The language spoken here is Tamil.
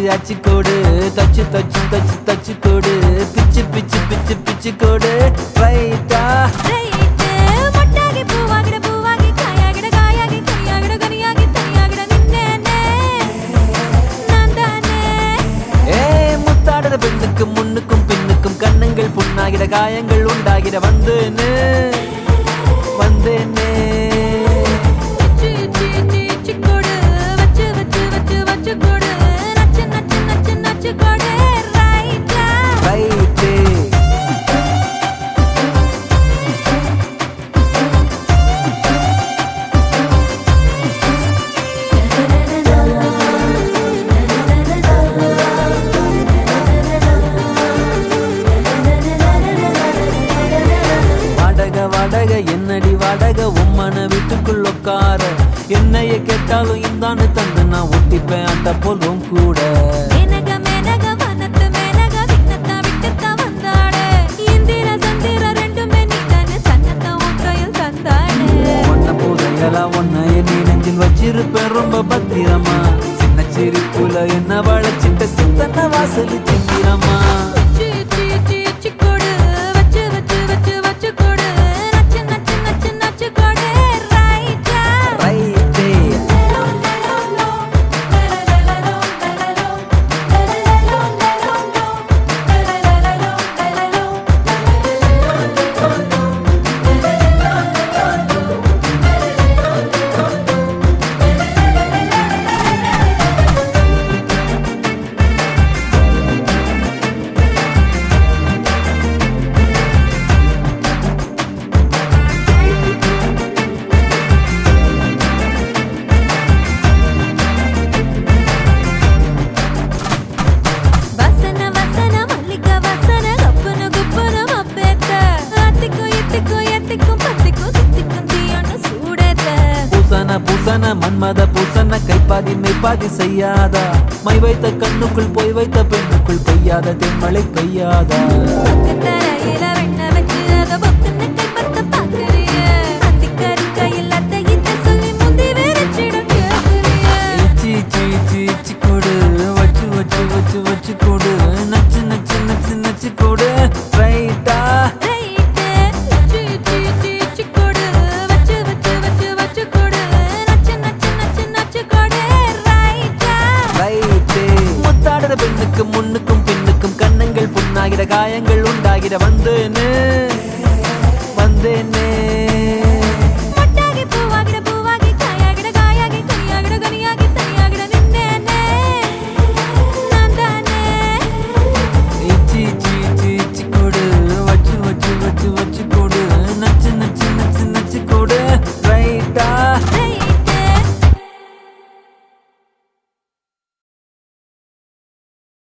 அச்சு கோடு தச்சு தச்சு தச்சு தச்சு கோடு பிச்சு பிச்சு பிச்சு பிச்சு கோடு ரைட்டா ரைட்டு மொட்டாகி பூவாகிட பூவாகி காயாகிட காயாகி கனியாகிட கனியாகி தனியாகிட நின்னேனே நான் தானே ஏ முத்தாடுற பெண்ணுக்கும் முன்னுக்கும் பின்னுக்கும் கண்ணங்கள் புண்ணாகிட காயங்கள் உண்டாகிட வந்தேனே வந்தேனே இச்சு இச்சு இச்சு இச்சு கொடு வச்சு வச்சு வச்சு வச்சு கொடு நச்சு நச்சு நச்சு நச்சு கொடு ரைட்டா ரைட்டு வாடக வாடக என்னடி வாடக உம்மன வீட்டுக்குள் உட்கார என்னைய கேட்டாலும் இந்தான்னு தந்து நான் ஒட்டிப்பேன் அந்த போலும் கூட மேனக மேனக வனத்து மேனக விண்ணத்தா விட்டுத்தா வந்தாடு இந்திர சந்திர ரெண்டுமே நீதானே சன்னத்தா உன் கையில் தந்தாடு ஒன்ன போதையலா ஒன்ன என் நெஞ்சில் வச்சிருப்பேன் ரொம்ப பத்திரமா சின்ன சிரிப்புல என்ன வளைச்சிட்ட சித்தன வாசல் சிங்கிறமா இச்சு இச்சு இச்சு இச்சு கொடு வச்சு வச்சு வச்சு வச்சு கொடு நச்சு நச்சு நச்சு நச்சு கொடு ரைட்டா ரைட்டே வசன வசன மல்லிக வசன கப்புனு குப்புனு மப்பேத்த அத்திக்கும் இத்திக்கும் எத்திக்கும் பத்திக்கும் சித்திக்கும் தீயொன்னு சூடேத்த பூசன பூசன மன்மத பூசன கைப்பாதி மெய்ப்பாதி செய்யாதா மை வைத்த கண்ணுக்குள் போய் வைத்த பெண்ணுக்குள் பெய்யாத தென்மழை பெய்யாதா பக்கு தரையில வெண்ண வச்சு அத பொக்குன்னு கைப்பத்த பாக்குறிய அத்திக்கறி கையில் அத்தை இத்த சொல்லி முந்தி வெறிச்சிடும் கேக்குறிய இச்சி இச்சி இச்சி இச்சி கொடு வச்சு வச்சு வச்சு வச்சு கொடு நச்சு நச்சு நச்சு நச்சு கொடு ரைட்டா ரைட்டு இச்சு இச்சு இச்சு இச்சு கொடு வச்சு வச்சு வச்சு வச்சு கொடு நச்சு நச்சு நச்சு நச்சு கொடு ரைட்டா ரைட்டு முத்தாடுற பெண்ணுக்கும் முன்னுக்கும் பின்னுக்கும் கண்ணங்கள் புண்ணாகிற காயங்கள் உண்டாகிற வந்தேனே வந்தேனே